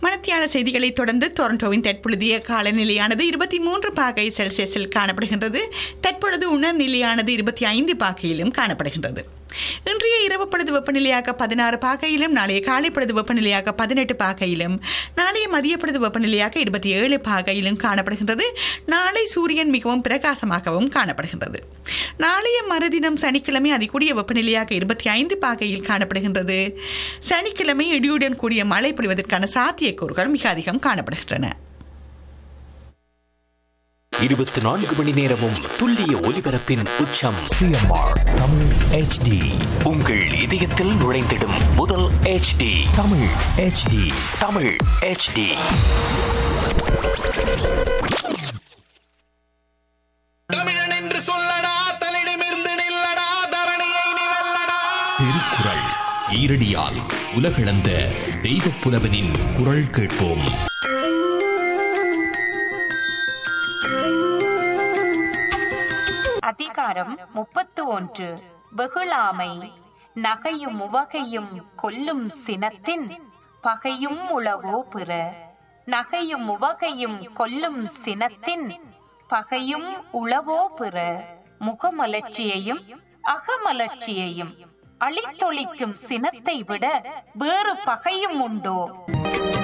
மணத்தியான செய்திகளை தொடர்ந்து டொரண்டோவின் தற்பொழுதைய காலநிலையானது இருபத்தி மூன்று பாகை செல்சியஸில் காணப்படுகின்றது தற்பொழுது உணர்நிலையானது இருபத்தி ஐந்து பாகையிலும் காணப்படுகின்றது இன்றைய இரவு பொழுது வெப்பநிலையாக பதினாறு பாகையிலும் நாளைய காலை பொழுது வெப்பநிலையாக பதினெட்டு பாகையிலும் நாளைய மதிய பொழுது வெப்பநிலையாக இருபத்தி ஏழு பாகையிலும் காணப்படுகின்றது நாளை சூரியன் மிகவும் பிரகாசமாகவும் காணப்படுகின்றது நாளைய மறுதினம் சனிக்கிழமை அதிகூடிய வெப்பநிலையாக இருபத்தி ஐந்து பாகையில் காணப்படுகின்றது சனிக்கிழமை இடியுடன் கூடிய மழை பொழிவதற்கான சாத்தியக்கூறுகள் மிக அதிகம் காணப்படுகின்றன இருபத்தி நான்கு மணி நேரமும் துல்லிய ஒலிபரப்பின் உச்சம் சிஎம்ஆர் தமிழ் ஹெச்டி உங்கள் இதயத்தில் நுழைந்திடும் முதல் HD Tamil HD Tamil HD தமிழன் என்று சொல்லடா தலிடமிருந்து நில்லடா தரணியை நீ வெல்லடா திருக்குறள் ஈரடியால் உலகளந்த தெய்வப் புலவனின் குரல் கேட்போம் அதிகாரம் முப்பத்து ஒன்று வெகுளாமை நகையும் உவகையும் கொல்லும் சினத்தின் பகையும் உளவோ பிற நகையும் உவகையும் கொல்லும் சினத்தின் பகையும் உளவோ பிற முகமலர்ச்சியையும் அகமலர்ச்சியையும் அழித்தொழிக்கும் சினத்தை விட வேறு பகையும் உண்டோ